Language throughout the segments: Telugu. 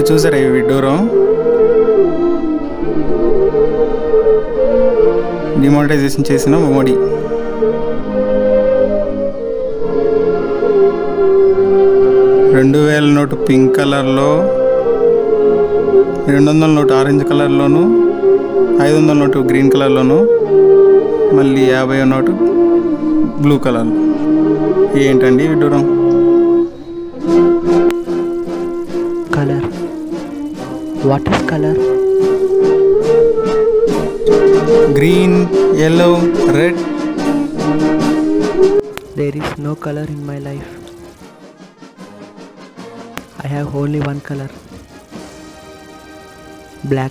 చూసారా ఈ విడ్డూరం డిమానిటైజేషన్ చేసిన మోడీ రెండు వేల నోటు పింక్ కలర్లో రెండు వందల నోటు ఆరెంజ్ కలర్లోను ఐదు వందల నోటు గ్రీన్ కలర్లోను మళ్ళీ యాభై నోటు బ్లూ కలర్ ఏంటండి ఈ విడ్డూరం color what is color green yellow red there is no color in my life i have only one color black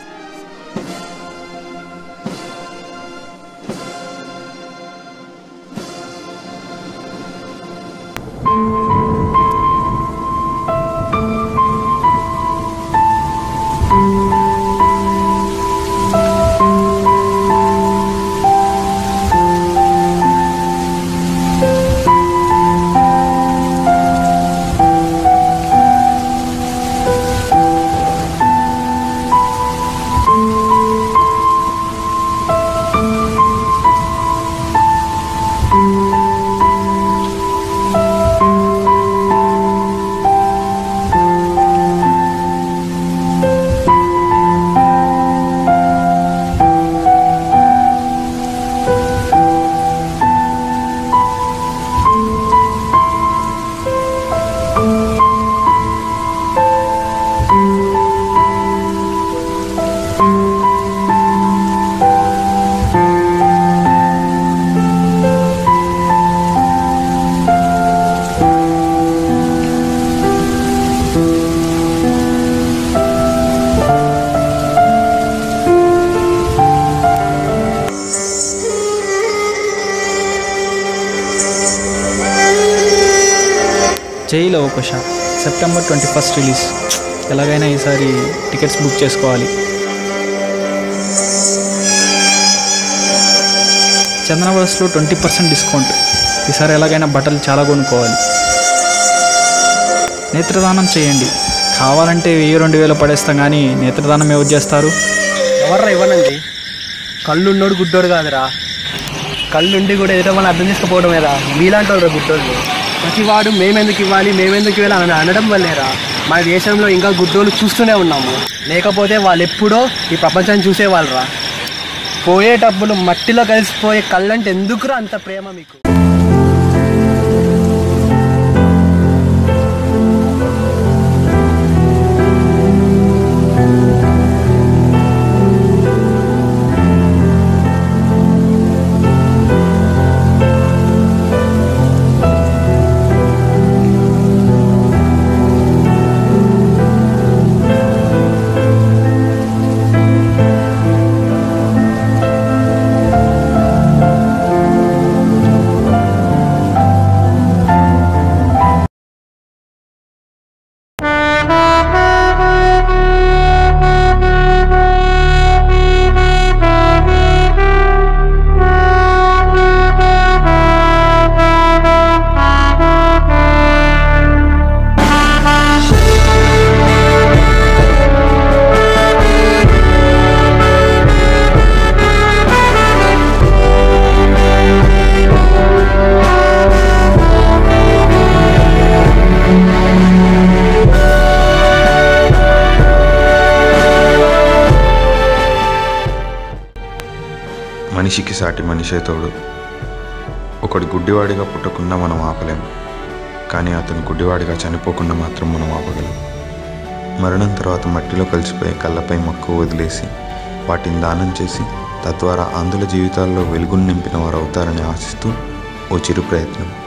జైలో ఒక షా సెప్టెంబర్ ట్వంటీ ఫస్ట్ రిలీజ్ ఎలాగైనా ఈసారి టికెట్స్ బుక్ చేసుకోవాలి చందన బస్లో ట్వంటీ పర్సెంట్ డిస్కౌంట్ ఈసారి ఎలాగైనా బట్టలు చాలా కొనుక్కోవాలి నేత్రదానం చేయండి కావాలంటే వెయ్యి రెండు వేలు పడేస్తాం కానీ నేత్రదానం ఎవరు చేస్తారు ఎవర్రా ఇవ్వనండి కళ్ళున్నోడు గుడ్డోడు కాదురా కళ్ళుండి కూడా ఎదుట వాళ్ళని అర్థం చేసుకోవడమేరా మీలాంటి వాళ్ళు గుడ్డోళ్ళు ప్రతివాడు మేమెందుకు ఇవ్వాలి మేమెందుకు ఇవ్వాలి అని అనడం వల్లేరా మన దేశంలో ఇంకా గుడ్డోళ్ళు చూస్తూనే ఉన్నాము లేకపోతే వాళ్ళు ఎప్పుడో ఈ ప్రపంచాన్ని చూసేవాళ్ళరా పోయేటప్పుడు మట్టిలో కలిసిపోయే కళ్ళంటే ఎందుకురా అంత ప్రేమ మీకు మనిషికి సాటి మనిషే తోడు ఒకడు గుడ్డివాడిగా పుట్టకుండా మనం ఆపలేం కానీ అతను గుడ్డివాడిగా చనిపోకుండా మాత్రం మనం ఆపగలం మరణం తర్వాత మట్టిలో కలిసిపోయే కళ్ళపై మక్కువ వదిలేసి వాటిని దానం చేసి తద్వారా అందుల జీవితాల్లో వెలుగును నింపిన వారు అవుతారని ఆశిస్తూ ఓ చిరు ప్రయత్నం